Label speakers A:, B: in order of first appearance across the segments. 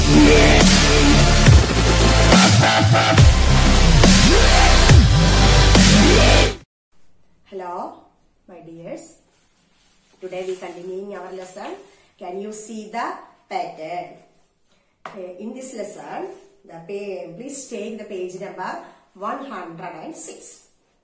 A: Hello, my dears. Today we continuing our lesson. Can you see the pattern? Uh, in this lesson, the pa- please take the page number 106.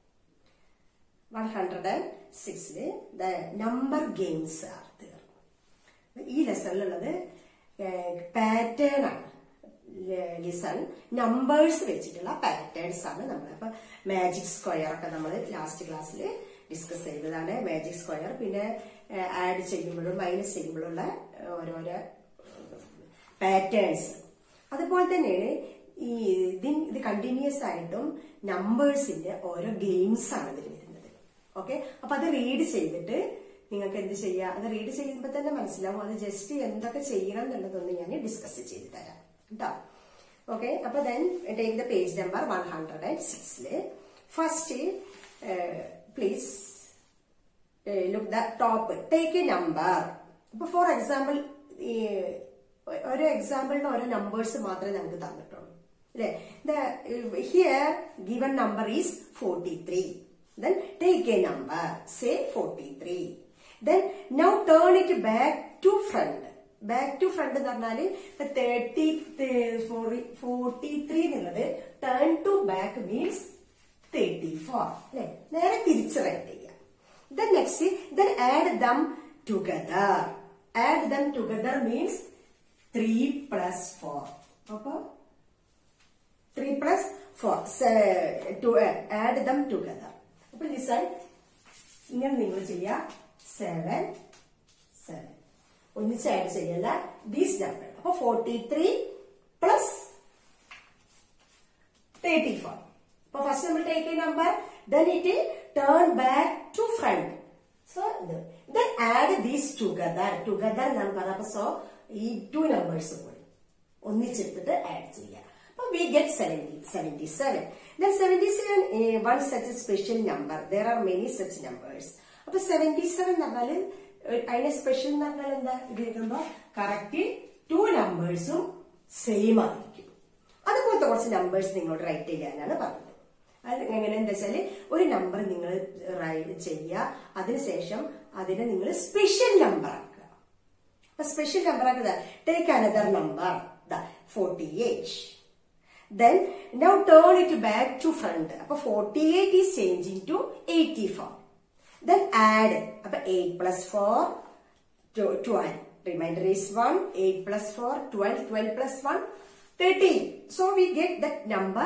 A: 106 ല് the number games are there. ഈ ലെസണിലുള്ളത് pattern ആണ് listen numbers വെച്ചിട്ടുള്ള patterns ആണ് നമ്മൾ അപ്പൊ magic square ഒക്കെ നമ്മൾ ലാസ്റ്റ് ക്ലാസ്സിൽ ഡിസ്കസ് ചെയ്തതാണ് മാജിക് സ്ക്വയർ പിന്നെ ആഡ് ചെയ്യുമ്പോഴും മൈനസ് ചെയ്യുമ്പോഴുള്ള ഓരോരോ പാറ്റേൺസ് അതുപോലെ തന്നെയാണ് ഈ ഇതിൻ ഇത് കണ്ടിന്യൂസ് ആയിട്ടും നമ്പേഴ്സിന്റെ ഓരോ ഗെയിംസ് ആണ് ഇതിൽ വരുന്നത് ഓക്കെ അപ്പൊ അത് റീഡ് ചെയ്തിട്ട് നിങ്ങൾക്ക് എന്ത് ചെയ്യാം അത് റീഡ് ചെയ്യുമ്പോൾ തന്നെ മനസ്സിലാവും അത് ജസ്റ്റ് എന്തൊക്കെ ചെയ്യണം എന്നുള്ളതൊന്ന് ഞാൻ ഡിസ്കസ് ചെയ്ത് തരാം കേട്ടോ ഓക്കെ അപ്പൊ then take the page number one hundred and സിക്സില് first please look the top take a number ഇപ്പൊ ഫോർ എക്സാമ്പിൾ ഈ ഓരോ എക്സാമ്പിളിന് ഓരോ നമ്പേഴ്സ് മാത്രമേ നമുക്ക് തന്നിട്ടുള്ളൂ അല്ലെ here given number is forty three then take a number say 43 then now turn it back to front back to front എന്ന് പറഞ്ഞാല് തേർട്ടി ഫോർട്ടി ത്രീ എന്നുള്ളത് turn to back means thirty four അല്ലെ നേരെ തിരിച്ച് റൈറ്റ് ചെയ്യാം then next then add them together add them together means three plus four അപ്പൊ three plus four to add them together അപ്പൊ listen ഇങ്ങനെ നിങ്ങൾ ചെയ്യുക സെവൻ സെവൻ ഒന്നിച്ച് ആഡ് ചെയ്യല്ല ദീസ് നമ്പർ അപ്പൊ forty three plus thirty four അപ്പൊ first നമ്മൾ take a number then it turn back to front so ഇത് then add these together together എന്നാണ് പറഞ്ഞത് അപ്പൊ സോ ഈ ടു നമ്പേഴ്സ് കൂടി ഒന്നിച്ചെടുത്തിട്ട് ആഡ് ചെയ്യുക അപ്പൊ we get seventy seventy seven then seventy seven one such special number there are many such numbers അപ്പൊ seventy seven എന്ന് പറഞ്ഞാല് അതിന്റെ സ്പെഷ്യൽ എന്ന് പറഞ്ഞാൽ എന്താ ഇത് എഴുതുമ്പോ കറക്റ്റ് ടു നമ്പേഴ്സും സെയിം ആയിരിക്കും അതുപോലത്തെ കുറച്ച് നമ്പേഴ്സ് നിങ്ങളോട് റൈറ്റ് ചെയ്യാനാണ് പറഞ്ഞത് അത് എങ്ങനെ എന്താ വെച്ചാല് ഒരു നമ്പർ നിങ്ങൾ റൈറ്റ് ചെയ്യുക അതിനുശേഷം അതിനെ നിങ്ങൾ സ്പെഷ്യൽ നമ്പർ ആക്കുക അപ്പൊ സ്പെഷ്യൽ നമ്പർ ആക്കുക take another number forty eight then now turn it back to front അപ്പൊ 48 is changing to 84 then add അപ്പൊ 8 plus 4 to 12 remainder is 1 8 plus 4 12 12 plus 1 13 so we get that number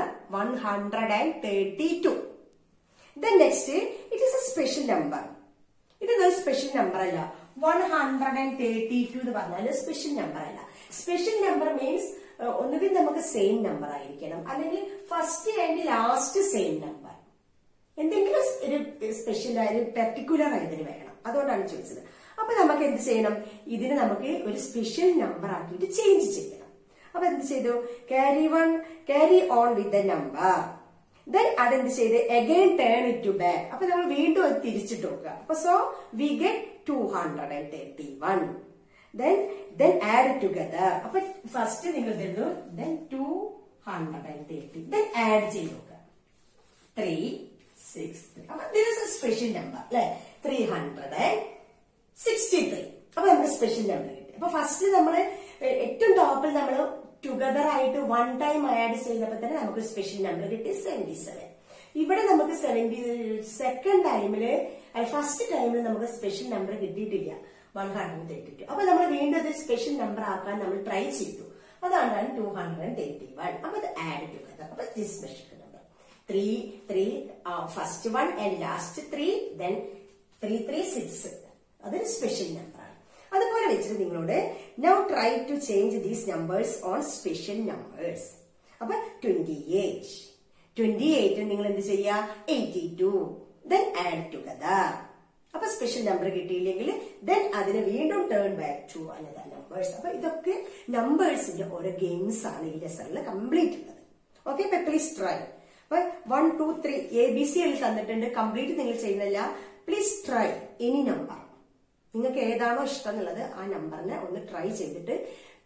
A: 132 then next it is a special number ഇത് special number അല്ല one hundred and thirty two എന്ന് പറഞ്ഞാൽ special number അല്ല special number means ഒന്നുകിൽ നമുക്ക് same number ആയിരിക്കണം അല്ലെങ്കിൽ first and last same number എന്തെങ്കിലും ഒരു സ്പെഷ്യൽ ഒരു പെർട്ടിക്കുലർ ആയതിന് വേണം അതുകൊണ്ടാണ് ചോദിച്ചത് അപ്പൊ നമുക്ക് എന്ത് ചെയ്യണം ഇതിന് നമുക്ക് ഒരു സ്പെഷ്യൽ നമ്പർ ആക്കിയിട്ട് ചേഞ്ച് ചെയ്യണം അപ്പൊ എന്ത് ചെയ്തു carry one carry on with the number then അതെന്ത് ചെയ്ത് again turn it to back അപ്പൊ നമ്മൾ വീണ്ടും അത് തിരിച്ചിട്ട് നോക്കുക അപ്പൊ so we get two hundred and thirty one then then add together അപ്പൊ ഫസ്റ്റ് നിങ്ങൾ തരുന്നു then two hundred and thirty then add ചെയ്ത് നോക്കുക ത്രീ സിക്സ് ത്രീ അപ്പൊ this is a special number അല്ലെ three hundred and sixty three അപ്പൊ നമുക്ക് സ്പെഷ്യൽ നമ്പർ കിട്ടി അപ്പൊ ഫസ്റ്റ് നമ്മൾ ഏറ്റവും ടോപ്പിൽ നമ്മൾ ടുഗദർ ആയിട്ട് വൺ ടൈം ആഡ് ചെയ്തപ്പോ തന്നെ നമുക്ക് സ്പെഷ്യൽ നമ്പർ കിട്ടി സെവന്റി സെവൻ ഇവിടെ നമുക്ക് സെവന്റി സെക്കൻഡ് ടൈമില് ഫസ്റ്റ് ടൈമിൽ നമുക്ക് സ്പെഷ്യൽ നമ്പർ കിട്ടിയിട്ടില്ല വൺ ഹൺഡ്രഡ് തേർട്ടി ടു അപ്പൊ നമ്മൾ വീണ്ടും അത് സ്പെഷ്യൽ നമ്പർ ആക്കാൻ നമ്മൾ ട്രൈ ചെയ്തു അതാണ് ടു ഹൺഡ്രഡ് തേർട്ടി വൺ അപ്പൊ അത് ആഡ് ടുഗദർ അപ്പൊ this special number three three first one and last three then three three six അതൊരു സ്പെഷ്യൽ നമ്പറാണ് അതുപോലെ വെച്ചിട്ട് നിങ്ങളോട് now try to change these numbers on special numbers അപ്പൊ ട്വന്റി എയ്റ്റ് ട്വന്റി എയ്റ്റ് നിങ്ങൾ എന്ത് ചെയ്യുക eighty two then add together അപ്പൊ സ്പെഷ്യൽ നമ്പർ കിട്ടിയില്ലെങ്കിൽ ദെൻ അതിനെ വീണ്ടും turn back to another numbers അപ്പൊ ഇതൊക്കെ നമ്പേഴ്സിന്റെ ഓരോ ഗെയിംസ് ആണ് ഈ ലെസണിൽ കംപ്ലീറ്റ് ഉള്ളത് ഓക്കെ അപ്പൊ പ്ലീസ് ട്രൈ അപ്പൊ one two three A B C L തന്നിട്ടുണ്ട് കംപ്ലീറ്റ് നിങ്ങൾ ചെയ്യുന്നില്ല പ്ലീസ് ട്രൈ എനി നമ്പർ നിങ്ങൾക്ക് ഏതാണോ ഇഷ്ടം എന്നുള്ളത് ആ നമ്പറിനെ ഒന്ന് ട്രൈ ചെയ്തിട്ട്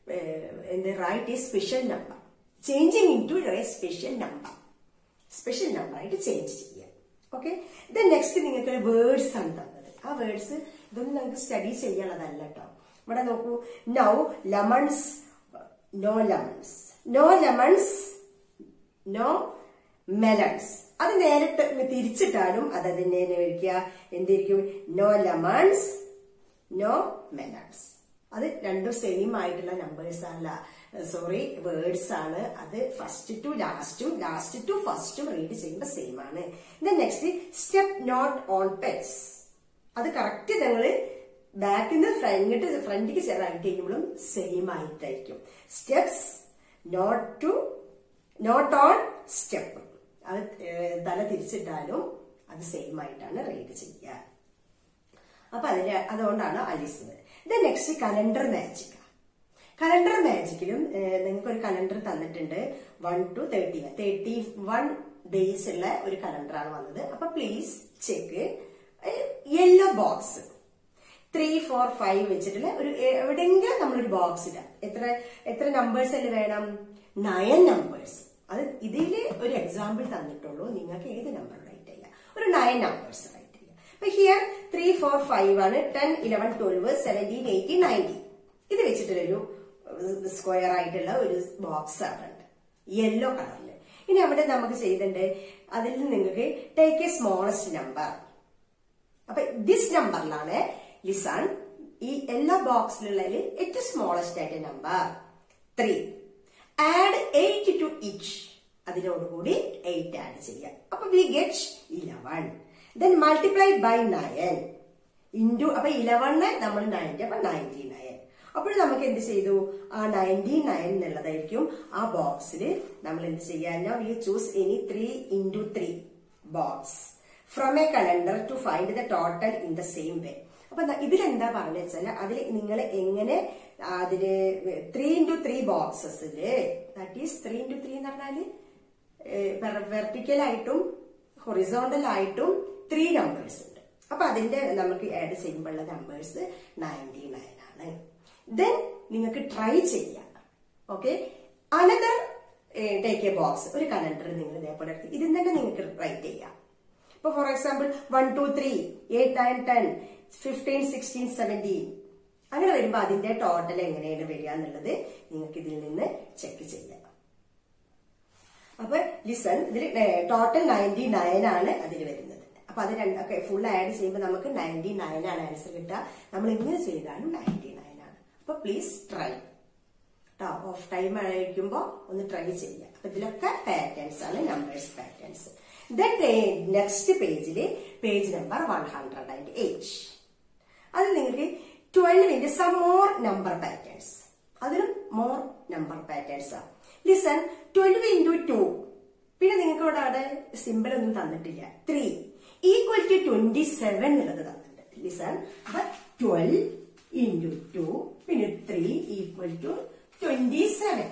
A: എന്ത് write a special number changing into a special number special number ആയിട്ട് ചേഞ്ച് ചെയ്യുക ഓക്കെ ദെൻ നെക്സ്റ്റ് നിങ്ങൾക്ക് വേർഡ്സ് ആണ് തന്നത് ആ വേർഡ്സ് ഇതൊന്നും നിങ്ങൾക്ക് സ്റ്റഡി ചെയ്യാനുള്ളതല്ല കേട്ടോ ഇവിടെ നോക്കൂ now lemons no lemons no lemons no melons അത് നേരിട്ട് തിരിച്ചിട്ടാലും അത് അതിനെ വയ്ക്കുക എന്തായിരിക്കും നോ ലെമൺസ് നോ മെലൺസ് അത് രണ്ടും സെയിം ആയിട്ടുള്ള നമ്പേഴ്സ് അല്ല സോറി വേർഡ്സ് ആണ് അത് ഫസ്റ്റ് ടു ലാസ്റ്റും ലാസ്റ്റ് ടു ഫസ്റ്റും റീഡ് ചെയ്യുമ്പോൾ സെയിം ആണ് next step not on pets അത് കറക്റ്റ് ഞങ്ങള് ബാക്കിൽ നിന്ന് ഫ്രണ്ടിട്ട് ഫ്രണ്ടിക്ക് റൈറ്റ് ചെയ്യുമ്പോഴും സെയിം ആയിട്ടായിരിക്കും steps not to not on step അത് തല തിരിച്ചിട്ടാലും അത് സെയിം ആയിട്ടാണ് റീഡ് ചെയ്യുക അപ്പൊ അതിന് അതുകൊണ്ടാണ് അലിസ് the next calendar magic calendar മാജിക്കിലും നിങ്ങൾക്ക് ഒരു കലണ്ടർ തന്നിട്ടുണ്ട് one to thirty one thirty one days ഉള്ള ഒരു കലണ്ടറാണ് വന്നത് അപ്പൊ please check yellow box three four five വെച്ചിട്ടുള്ള ഒരു എവിടെയെങ്കിലും നമ്മളൊരു ബോക്സ് ഇടാം എത്ര എത്ര നമ്പേഴ്സ് അല്ലേ വേണം നയൻ നമ്പേഴ്സ് അത് ഇതില് ഒരു എക്സാമ്പിൾ തന്നിട്ടുള്ളൂ നിങ്ങൾക്ക് ഏത് നമ്പർ റൈറ്റ് ചെയ്യാം ഒരു നയൻ നമ്പേഴ്സ് റൈറ്റ് ചെയ്യാം അപ്പൊ ഹിയർ ത്രീ ഫോർ ഫൈവ് ആണ് ten eleven twelve seventeen eighteen nineteen ഇത് വെച്ചിട്ടുള്ളൊരു സ്ക്വയർ ആയിട്ടുള്ള ഒരു ബോക്സ് ആണ് യെല്ലോ കളറിൽ ഇനി അവിടെ നമുക്ക് ചെയ്തിട്ടുണ്ട് അതിൽ നിന്ന് നിങ്ങൾക്ക് ടേക്ക് എ സ്മോളസ്റ്റ് നമ്പർ അപ്പൊ ദിസ് നമ്പറിലാണ് ലിസൺ ഈ എല്ലാ ബോക്സിലുള്ളതിൽ ഏറ്റവും സ്മോളസ്റ്റ് ആയിട്ട് number three add eight to each അതിനോടുകൂടി എയ്റ്റ് ആഡ് ചെയ്യാം അപ്പൊ we get eleven then multiplied by nine into അപ്പൊ ഇലവണ് നമ്മൾ നയൻറ്റി അപ്പൊ നയൻറ്റി നയൻ അപ്പോൾ നമുക്ക് എന്ത് ചെയ്തു ആ നയൻറ്റി നയൻ എന്നുള്ളതായിരിക്കും ആ ബോക്സിൽ നമ്മൾ എന്ത് ചെയ്യാൻ we choose any three into three box from a calendar to find the total in the same way അപ്പൊ ഇതിലെന്താ പറഞ്ഞു വെച്ചാൽ അതിൽ നിങ്ങൾ എങ്ങനെ അതില് ത്രീ ഇൻറ്റു ത്രീ ബോക്സസില് that is three into three എന്ന് പറഞ്ഞാല് വെർട്ടിക്കൽ ആയിട്ടും ഹൊറിസോണ്ടൽ ആയിട്ടും ത്രീ നമ്പേഴ്സ് ഉണ്ട് അപ്പൊ അതിന്റെ നമുക്ക് ആഡ് ചെയ്യുമ്പോഴുള്ള നമ്പേഴ്സ് നയൻറ്റി നയൻ ആണ് ദെൻ നിങ്ങൾക്ക് ട്രൈ ചെയ്യാം okay another take a box ഒരു കലണ്ടർ നിങ്ങൾ ഇതേപോലെ എടുത്ത് ഇതിൽ തന്നെ നിങ്ങൾക്ക് റൈറ്റ് ചെയ്യാം ഇപ്പൊ for example one two three eight nine ten fifteen sixteen seventeen അങ്ങനെ വരുമ്പോൾ അതിന്റെ ടോട്ടൽ എങ്ങനെയാണ് വരിക എന്നുള്ളത് നിങ്ങൾക്ക് ഇതിൽ നിന്ന് ചെക്ക് ചെയ്യാം അപ്പൊ ലിസൺ ഇതിൽ ടോട്ടൽ നയൻറ്റി നയൻ ആണ് അതിൽ വരുന്നത് അപ്പൊ അത് രണ്ടൊക്കെ ഫുൾ ആഡ് ചെയ്യുമ്പോൾ നമുക്ക് നയൻറ്റി നയൻ ആണ് ആൻസർ കിട്ടുക നമ്മൾ ഇങ്ങനെ ചെയ്താലും നയൻറ്റി നയൻ ആണ് അപ്പൊ പ്ലീസ് ട്രൈ കേട്ടോ ഓഫ് ടൈം ആയിരിക്കുമ്പോൾ ഒന്ന് ട്രൈ ചെയ്യുക അപ്പൊ ഇതിലൊക്കെ പാറ്റേൺസ് ആണ് നമ്പേഴ്സ് പാറ്റേൺസ് ദെൻ നെക്സ്റ്റ് പേജില് page number one hundred and eight അതിൽ നിങ്ങൾക്ക് ട്വൽവിന്റെ സം മോർ നമ്പർ പാറ്റേൺസ് അതിലും മോർ നമ്പർ പാറ്റേൺസ് ആണ് ലിസൺ ട്വൽവ് ഇൻറ്റു ടു പിന്നെ നിങ്ങൾക്ക് ഇവിടെ അവിടെ സിമ്പിൾ ഒന്നും തന്നിട്ടില്ല three equal to twenty seven എന്നുള്ളത് തന്നിട്ടുണ്ട് ലിസൺ അപ്പൊ ട്വൽവ് ഇൻറ്റു ടു പിന്നെ three equal to twenty seven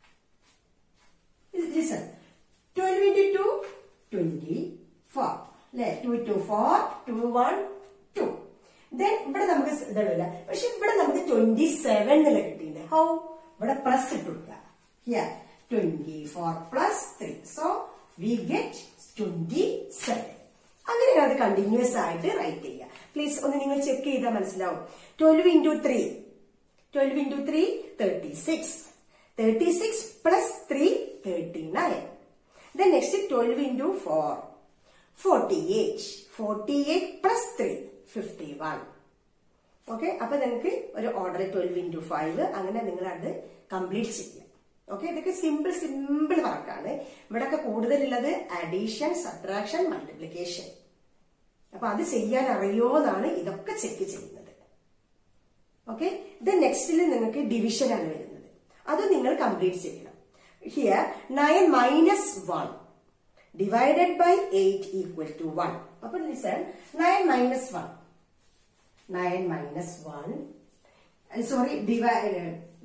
A: listen twelve into two twenty four അല്ലെ two two four two one two then ഇവിടെ നമുക്ക് ഇതല്ല പക്ഷെ ഇവിടെ നമുക്ക് ട്വന്റി സെവൻ എന്നുള്ള കിട്ടിയില്ലേ ഹൗ ഇവിടെ പ്ലസ് ഇട്ട് കൊടുക്കുക here twenty four plus three so we get twenty seven അങ്ങനെ അത് കണ്ടിന്യൂസ് ആയിട്ട് റൈറ്റ് ചെയ്യുക പ്ലീസ് ഒന്ന് നിങ്ങൾ ചെക്ക് ചെയ്താൽ മനസ്സിലാവും twelve into three twelve into three thirty six thirty six plus three thirty nine then next twelve into four forty eight forty eight plus three fifty one okay അപ്പൊ നിങ്ങൾക്ക് ഒരു order twelve into five അങ്ങനെ നിങ്ങൾ അത് complete ചെയ്യാം okay ഇതൊക്കെ simple simple വർക്കാണ് ഇവിടെയൊക്കെ കൂടുതലുള്ളത് അഡീഷൻ സബ്ട്രാക്ഷൻ മൾട്ടിപ്ലിക്കേഷൻ അപ്പൊ അത് ചെയ്യാൻ അറിയോന്നാണ് ഇതൊക്കെ ചെക്ക് ചെയ്യുന്നത് ഓക്കെ ഇത് നെക്സ്റ്റിൽ നിങ്ങൾക്ക് ഡിവിഷൻ ആണ് വരുന്നത് അത് നിങ്ങൾ കംപ്ലീറ്റ് ചെയ്യണം here nine minus one divided by eight equal to one അപ്പൊ listen nine minus one nine minus one sorry divide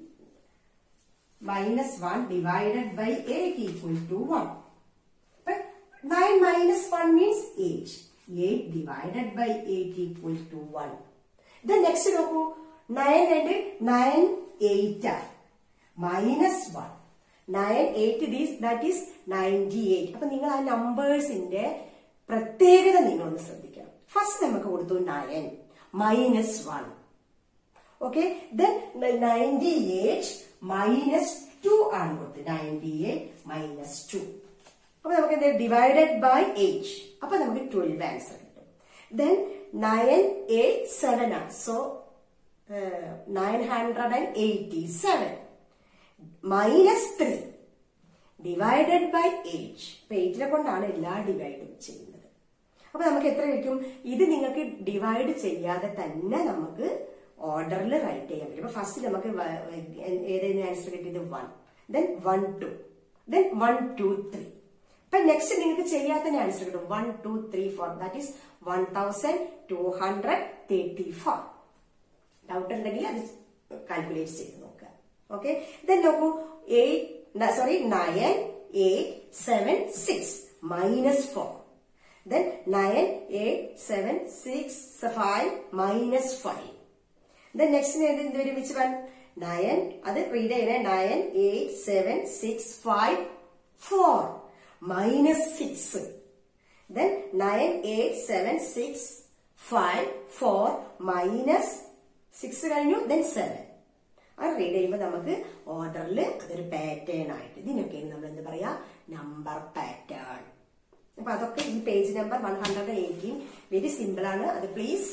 A: minus one divided by eight equal to one nine minus one means eight eight divided by eight equal to one ഇത് next നോക്കൂ nine രണ്ട് nine eight minus one nine eight these that is ninety eight അപ്പൊ നിങ്ങൾ ആ നമ്പേഴ്സിന്റെ പ്രത്യേകത നിങ്ങളൊന്ന് ശ്രദ്ധിക്കണം first നമുക്ക് കൊടുത്തു nine minus one okay then ninety eight minus two ആണ് കൊടുത്തത് നയൻറ്റി എയ്റ്റ് മൈനസ് ടു അപ്പൊ നമുക്ക് എന്ത് ഡിവൈഡഡ് ബൈ എയ്റ്റ് അപ്പൊ നമുക്ക് ട്വൽവ് ആൻസർ കിട്ടും ദെൻ നയൻ എയ്റ്റ് സെവൻ ആണ് so nine hundred and eighty seven minus three divided by eight അപ്പൊ എയ്റ്റിനെ കൊണ്ടാണ് എല്ലാ ഡിവൈഡും ചെയ്യുന്നത് അപ്പൊ നമുക്ക് എത്ര കിട്ടും ഇത് നിങ്ങൾക്ക് ഡിവൈഡ് ചെയ്യാതെ തന്നെ നമുക്ക് ഓർഡറിൽ റൈറ്റ് ചെയ്യാൻ പറ്റും അപ്പൊ ഫസ്റ്റ് നമുക്ക് ഏതായിരുന്നു ആൻസർ കിട്ടിയത് one then one two then one two three അപ്പൊ നെക്സ്റ്റ് നിങ്ങൾക്ക് ചെയ്യാത്ത ആൻസർ കിട്ടും one two three four that is one thousand two hundred thirty four doubt ഉണ്ടെങ്കിൽ അത് കാൽക്കുലേറ്റ് ചെയ്ത് നോക്കുക ഓക്കെ ദെൻ നോക്കൂ eight sorry nine eight seven six minus four then nine eight seven six five minus five then next എന്ത് വരും which one nine അത് read ചെയ്യണേ nine eight seven six five four minus six then nine eight seven six five four minus six കഴിഞ്ഞു then seven അത് read ചെയ്യുമ്പോൾ നമുക്ക് ഓർഡറിൽ അതൊരു പാറ്റേൺ ആയിട്ട് ഇതിനൊക്കെയാണ് നമ്മൾ എന്ത് പറയാ നമ്പർ പാറ്റേൺ അപ്പൊ അതൊക്കെ ഈ page number one hundred eighteen very simple ആണ് അത് please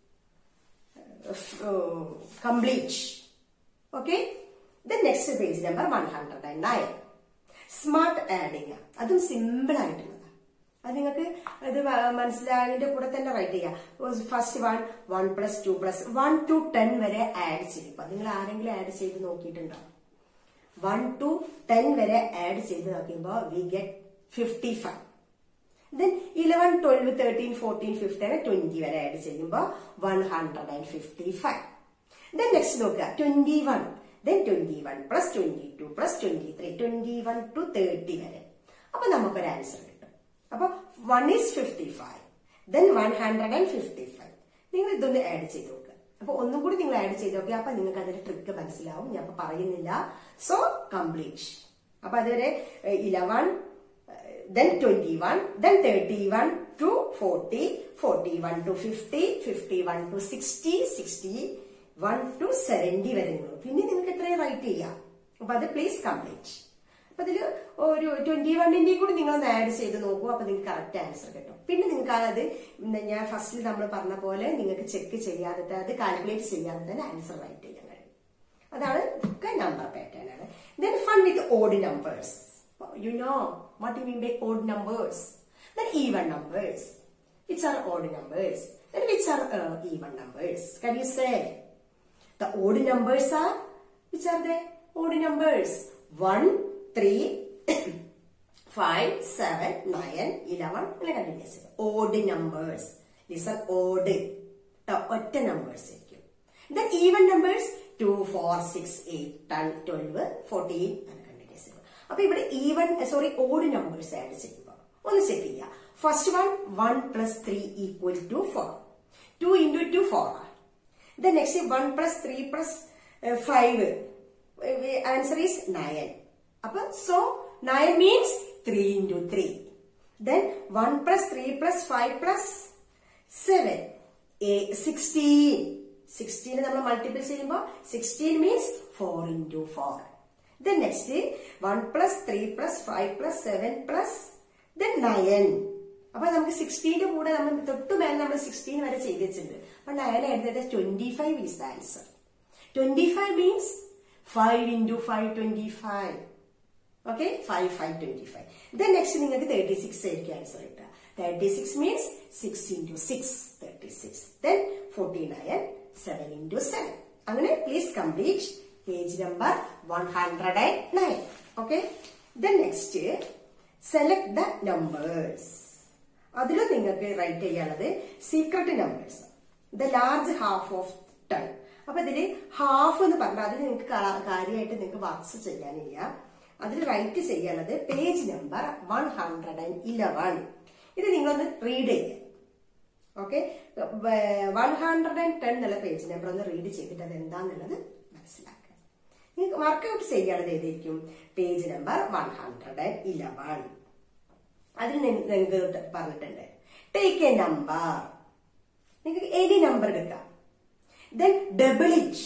A: complete okay the next page number one hundred and nine smart adding അതും സിമ്പിൾ ആയിട്ടുള്ളതാണ് അത് നിങ്ങൾക്ക് ഇത് മനസ്സിലായതിന്റെ കൂടെ തന്നെ റൈറ്റ് ചെയ്യാം first one one plus two plus one to ten വരെ ആഡ് ചെയ്യും അപ്പൊ നിങ്ങൾ ആരെങ്കിലും ആഡ് ചെയ്ത് നോക്കിയിട്ടുണ്ടോ വൺ ടു ടെൻ വരെ ആഡ് ചെയ്ത് നോക്കുമ്പോൾ we get fifty five then eleven twelve thirteen fourteen fifteen twenty വരെ ആഡ് ചെയ്യുമ്പോൾ one hundred and fifty five then next നോക്കുക twenty one then twenty one plus twenty two plus twenty three twenty one to thirty വരെ അപ്പൊ നമുക്കൊരു answer കിട്ടും അപ്പൊ one is fifty five then one hundred and fifty five നിങ്ങൾ ഇതൊന്ന് add ചെയ്ത് നോക്കുക അപ്പൊ ഒന്നും കൂടി നിങ്ങൾ ആഡ് ചെയ്ത് നോക്കുക അപ്പൊ നിങ്ങൾക്ക് അതിന്റെ ട്രിക്ക് മനസ്സിലാവും ഞാൻ പറയുന്നില്ല സോ കംപ്ലീറ്റ് അപ്പൊ അതുവരെ eleven then 21, then 31 to 40, 41 to 50, 51 to 60, 61 to 70 വരെ നിങ്ങൾ പിന്നെ നിങ്ങൾക്ക് എത്രയും റൈറ്റ് ചെയ്യാം അപ്പൊ അത് പ്ലീസ് കംപ്ലീറ്റ് അപ്പൊ അതിൽ ഒരു ട്വന്റി വണ്ണിന്റെയും കൂടി നിങ്ങൾ ഒന്ന് ആഡ് ചെയ്ത് നോക്കൂ അപ്പൊ നിങ്ങൾക്ക് കറക്റ്റ് ആൻസർ കിട്ടും പിന്നെ നിങ്ങൾക്ക് അത് ഞാൻ ഫസ്റ്റിൽ നമ്മൾ പറഞ്ഞ പോലെ നിങ്ങൾക്ക് ചെക്ക് ചെയ്യാതെ അത് കാൽക്കുലേറ്റ് ചെയ്യാതെ തന്നെ ആൻസർ റൈറ്റ് ചെയ്യാൻ കഴിയും അതാണ് ഒക്കെ നമ്പർ പാറ്റേൺ ആണ് then fun with odd numbers you know what you mean by odd numbers. Then even numbers. Which are odd numbers? Then which are uh, even numbers? Can you say? The odd numbers are, which are the odd numbers? 1, 3, 5, 7, 9, 11, അങ്ങനെ continuous. Odd numbers. These are odd. ഒറ്റ numbers ആയിരിക്കും then even numbers two four six eight ten twelve fourteen അങ്ങനെ continues അപ്പൊ ഇവിടെ even sorry odd numbers add ചെയ്യുമ്പോൾ ഒന്ന് check ചെയ്യുക first one one plus three equal to four two into two four the next one plus three plus five answer is nine അപ്പൊ so nine means three into three then one plus three plus five plus seven sixteen sixteen നമ്മൾ multiple ചെയ്യുമ്പോൾ sixteen means four into four then next one plus three plus five plus seven plus then nine അപ്പൊ നമുക്ക് സിക്സ്റ്റീന്റെ കൂടെ നമ്മൾ തൊട്ട് മേലെ നമ്മൾ sixteen വരെ ചെയ്ത് വെച്ചിട്ടുണ്ട് അപ്പൊ നയൻ എഴുതുന്നത് twenty five is the answer twenty five means five into five twenty five okay five five twenty five then next നിങ്ങൾക്ക് തേർട്ടി സിക്സ് ആയിരിക്കും ആൻസർ കിട്ടുക thirty six means six into six thirty six then forty nine seven into seven അങ്ങനെ please complete page number one hundred and nine okay then next select the numbers അതിൽ നിങ്ങൾക്ക് write ചെയ്യാനുള്ളത് secret numbers the large half of ton അപ്പൊ ഇതില് half എന്ന് പറഞ്ഞാൽ അതിൽ നിങ്ങൾക്ക് കാര്യമായിട്ട് നിങ്ങൾക്ക് വർക്ക്സ് ചെയ്യാനില്ല അതിൽ റൈറ്റ് ചെയ്യാനുള്ളത് page number one hundred and eleven ഇത് നിങ്ങളൊന്ന് റീഡ് ചെയ്യുക okay one hundred and ten എന്നുള്ള പേജ് നമ്പർ ഒന്ന് റീഡ് ചെയ്തിട്ട് അത് എന്താന്നുള്ളത് മനസ്സിലാക്കുക നിങ്ങൾക്ക് വർക്കൗട്ട് ചെയ്യേണ്ടത് ഏതായിരിക്കും page number one hundred and eleven അതിൽ നിങ്ങൾക്ക് പറഞ്ഞിട്ടുണ്ട് ടേക്ക് എ നമ്പർ നിങ്ങൾക്ക് എനി നമ്പർ എടുക്കാം then double it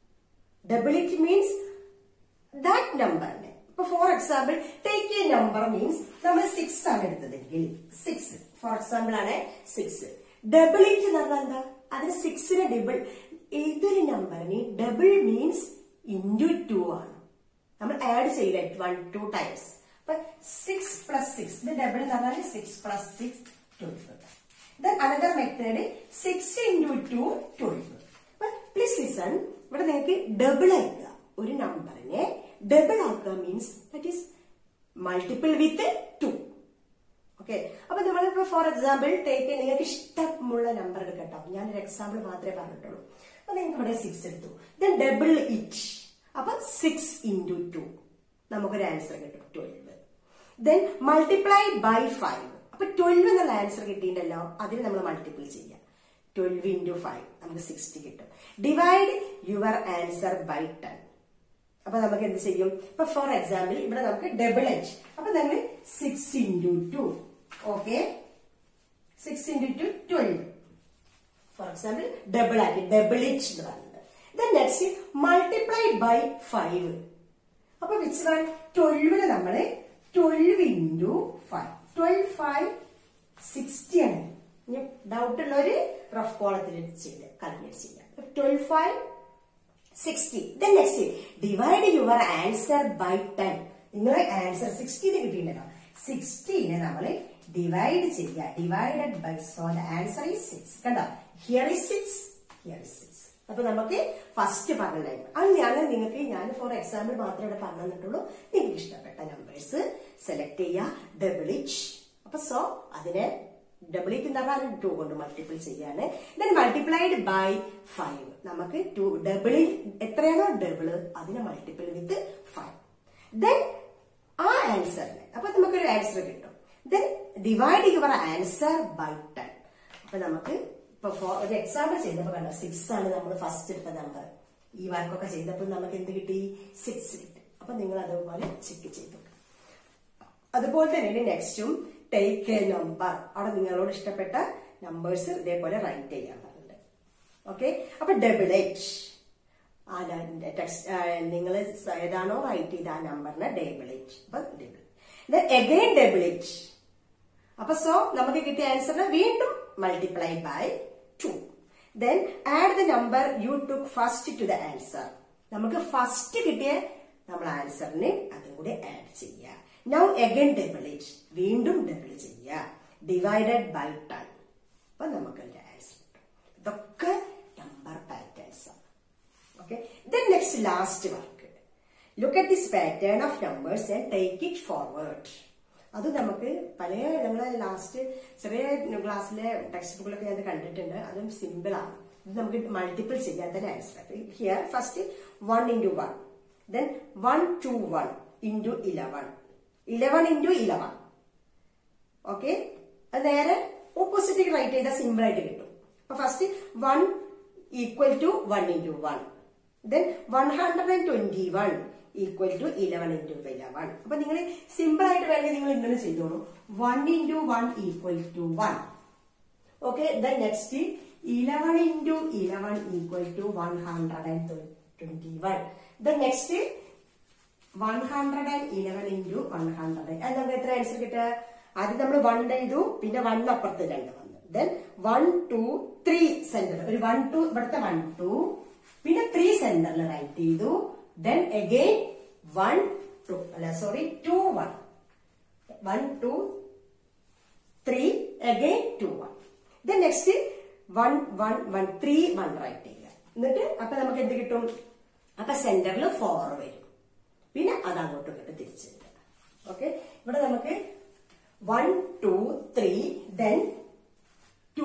A: double it means that നമ്പറിനെ ഇപ്പൊ for example take a number means നമ്മൾ സിക്സ് ആണ് എടുത്തതെങ്കിൽ സിക്സ് ഫോർ എക്സാമ്പിൾ ആണ് സിക്സ് ഡബിൾ ഇറ്റ് എന്ന് പറഞ്ഞാൽ എന്താ അതിന് സിക്സിന് ഡബിൾ ഏതൊരു നമ്പറിന് ഡബിൾ മീൻസ് ഇൻറ്റു ടു ആണ് നമ്മൾ ആഡ് ചെയ്യില്ല വൺ ടു ടൈംസ് അപ്പൊ സിക്സ് പ്ലസ് സിക്സ് ഇത് ഡബിൾ എന്ന് പറഞ്ഞാൽ six plus six twelve then another method six into two twelve please listen ഇവിടെ നിങ്ങൾക്ക് ഡബിൾ ആക്കുക ഒരു നമ്പറിനെ ഡബിൾ ആക്കുക means that is multiple with two okay അപ്പൊ നമ്മളിപ്പോ ഫോർ എക്സാമ്പിൾ ടേക്ക് നിങ്ങൾക്ക് ഇഷ്ടമുള്ള നമ്പർ എടുക്കട്ടോ ഞാനൊരു എക്സാമ്പിൾ മാത്രമേ പറഞ്ഞിട്ടുള്ളൂ അപ്പൊ നിങ്ങൾക്ക് ഇവിടെ സിക്സ് എടുത്തു ദെൻ ഡബിൾ ഇറ്റ് അപ്പൊ സിക്സ് ഇൻറ്റു ടു നമുക്കൊരു ആൻസർ കിട്ടും twelve then multiply by five അപ്പൊ ട്വൽവ് എന്നുള്ള ആൻസർ കിട്ടിയിട്ടുണ്ടല്ലോ അതിന് നമ്മൾ മൾട്ടിപ്പിൾ ചെയ്യാം ട്വൽവ് ഇൻറ്റു ഫൈവ് നമുക്ക് സിക്സ്റ്റി കിട്ടും divide your answer by ten അപ്പൊ നമുക്ക് എന്ത് ചെയ്യും ഇപ്പൊ ഫോർ എക്സാമ്പിൾ ഇവിടെ നമുക്ക് ഡബിൾ എച്ച് അപ്പൊ നമ്മൾ six into to okay six into two twelve for example double ആക്കി ഡബിൾ എച്ച് എന്ന് പറയുന്നത് then next multiply by five അപ്പൊ വിച്ച് വൺ ട്വൽവിന് നമ്മള് twelve into five twelve five sixty ആണ് ഇനി ഡൗട്ട് ഉള്ളവര് റഫ് കോളത്തിൽ ചെയ്ത് കാൽക്കുലേറ്റ് ചെയ്യാം twelve five sixty then next divide your answer by ten നിങ്ങളെ ആൻസർ സിക്സ്റ്റീന് കിട്ടിയിട്ടുണ്ടല്ലോ സിക്സ്റ്റീനെ നമ്മൾ ഡിവൈഡ് ചെയ്യുക divided by so the answer is six കണ്ടോ here is six here is six അപ്പൊ നമുക്ക് ഫസ്റ്റ് പറഞ്ഞിട്ടുണ്ടായിരുന്നു അത് ഞാൻ നിങ്ങൾക്ക് ഞാൻ ഫോർ എക്സാമ്പിൾ മാത്രമേ ഇവിടെ പറഞ്ഞു തന്നിട്ടുള്ളൂ നിങ്ങൾക്ക് ഇഷ്ടപ്പെട്ട നമ്പേഴ്സ് സെലക്ട് ചെയ്യുക ഡബിൾ ഇച്ച് അപ്പൊ സോ അതിനെ ഡബിൾ ഇറ്റ് എന്ന് പറഞ്ഞാൽ ടു കൊണ്ട് മൾട്ടിപ്പിൾ ചെയ്യാണ് ദെൻ മൾട്ടിപ്ലൈഡ് ബൈ ഫൈവ് നമുക്ക് ടു ഡബിളിൽ എത്രയാണോ ഡബിൾ അതിനെ മൾട്ടിപ്പിൾ വിത്ത് ഫൈവ് ദെൻ ആ ആൻസറിന് അപ്പൊ നമുക്കൊരു ആൻസർ കിട്ടും then divide your answer by ten അപ്പൊ നമുക്ക് ഇപ്പൊ for ഒരു എക്സാമ്പിൾ ചെയ്തപ്പോ കണ്ടോ സിക്സ് ആണ് നമ്മൾ ഫസ്റ്റ് എടുത്ത നമ്പർ ഈ വർക്കൊക്കെ ചെയ്തപ്പോൾ നമുക്ക് എന്ത് കിട്ടി സിക്സ് കിട്ടി അപ്പൊ നിങ്ങൾ അതുപോലെ ചെക്ക് ചെയ്തു അതുപോലെ തന്നെ നെക്സ്റ്റും ടേക്ക് എ നമ്പർ അവിടെ നിങ്ങളോട് ഇഷ്ടപ്പെട്ട നമ്പേഴ്സ് ഇതേപോലെ റൈറ്റ് ചെയ്യാൻ പറഞ്ഞിട്ടുണ്ട് ഓക്കെ അപ്പൊ ഡബിൾ എച്ച് ആ ടെക്സ്റ്റ് നിങ്ങൾ ഏതാണോ റൈറ്റ് ചെയ്ത ആ നമ്പറിനെ ഡബിൾ എച്ച് അപ്പൊ ഡബിൾ എഗൈൻ ഡബിൾ എച്ച് അപ്പൊ സോ നമുക്ക് കിട്ടിയ ആൻസറിനെ വീണ്ടും multiply by two then add the number you took first to the answer നമുക്ക് ഫസ്റ്റ് കിട്ടിയ നമ്മൾ ആൻസറിന് അതും കൂടി ആഡ് ചെയ്യുക നൗ എഗൈൻ ഡബിൾ ഇറ്റ് വീണ്ടും ഡബിൾ ചെയ്യുക ഡിവൈഡഡ് ബൈ ടെൻ അപ്പൊ നമുക്ക് അതിന്റെ ആൻസർ കിട്ടും ഇതൊക്കെ നമ്പർ പാറ്റേൺസ് ആണ് okay then next last work look at this pattern of numbers and take it forward അത് നമുക്ക് പല നമ്മളെ ലാസ്റ്റ് ചെറിയ ക്ലാസ്സിലെ ടെക്സ്റ്റ് ബുക്കിലൊക്കെ ഞാൻ കണ്ടിട്ടുണ്ട് അതും സിമ്പിൾ ആണ് ഇത് നമുക്ക് മൾട്ടിപ്പിൾ ചെയ്യാൻ തന്നെ answer here first one into one then one two one into eleven eleven into eleven okay അത് നേരെ ഓപ്പോസിറ്റ് റൈറ്റ് ചെയ്താൽ സിമ്പിൾ ആയിട്ട് കിട്ടും അപ്പൊ first one equal to one into one then one hundred and twenty one equal to eleven into eleven അപ്പൊ നിങ്ങൾ simple ആയിട്ട് വേണമെങ്കിൽ നിങ്ങൾ ഇങ്ങനെ ചെയ്തോളൂ one into one equal to one okay then next eleven into eleven equal to one hundred and twenty one then next one hundred and eleven into one hundred അത് നമുക്ക് എത്ര ആൻസർ കിട്ടുക ആദ്യം നമ്മൾ വൺ ചെയ്തു പിന്നെ വൺ അപ്പുറത്ത് രണ്ട് വന്നു then one two three centre ഒരു വൺ ടു ഇവിടുത്തെ വൺ ടു പിന്നെ ത്രീ സെന്ററിൽ റൈറ്റ് ചെയ്തു ദെൻ അഗെയിൻ വൺ ടു അല്ല sorry two one one two three again two one then next one one one three one write ചെയ്യുക എന്നിട്ട് അപ്പൊ നമുക്ക് എന്ത് കിട്ടും അപ്പൊ സെന്ററിൽ ഫോർ വരും പിന്നെ അത് അങ്ങോട്ടും ഇങ്ങോട്ടും തിരിച്ചിട്ട് ഓക്കെ ഇവിടെ നമുക്ക് one two three then two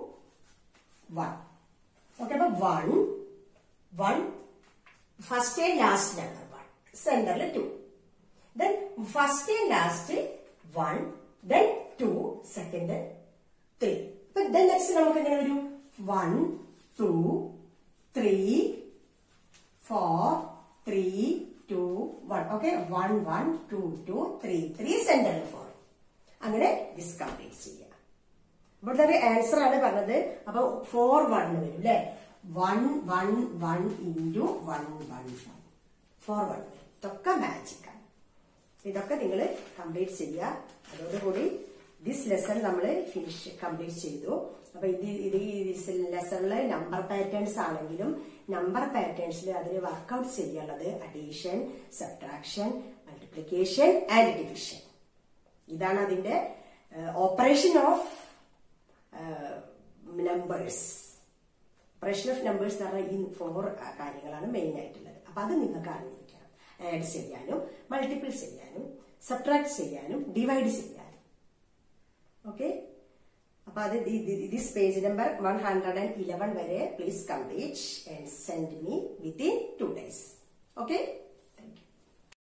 A: one okay അപ്പൊ one one first and last number one സെന്ററിൽ two then first and last one then two second three അപ്പൊ ദെൻ നെക്സ്റ്റ് നമുക്ക് എങ്ങനെ വരും one two three four three two one okay one one two two three three സെന്ററിൽ four അങ്ങനെ this complete ചെയ്യുക ഇവിടുത്തെ ഒരു ആൻസർ ആണ് പറഞ്ഞത് അപ്പൊ ഫോർ വൺ വരും അല്ലെ one one one into one one one four one ഇതൊക്കെ മാജിക് ആണ് ഇതൊക്കെ നിങ്ങൾ കംപ്ലീറ്റ് ചെയ്യുക അതോടുകൂടി ദിസ് ലെസൺ നമ്മൾ ഫിനിഷ് കംപ്ലീറ്റ് ചെയ്തു അപ്പൊ ഇത് ഇത് ഈ ലെസണിൽ നമ്പർ പാറ്റേൺസ് ആണെങ്കിലും നമ്പർ പാറ്റേൺസിൽ അതിൽ വർക്കൗട്ട് ചെയ്യാനുള്ളത് addition subtraction multiplication and division ഇതാണ് അതിന്റെ operation of numbers operation of numbers എന്ന് പറഞ്ഞാൽ ഈ ഫോർ കാര്യങ്ങളാണ് മെയിൻ ആയിട്ടുള്ളത് അപ്പൊ അത് നിങ്ങൾക്ക് അറിഞ്ഞിരിക്കണം ആഡ് ചെയ്യാനും മൾട്ടിപ്പിൾ ചെയ്യാനും സബ്ട്രാക്ട് ചെയ്യാനും ഡിവൈഡ് ചെയ്യാനും ഓക്കെ അപ്പൊ അത് this page number one hundred and eleven വരെ please complete and send me within two days okay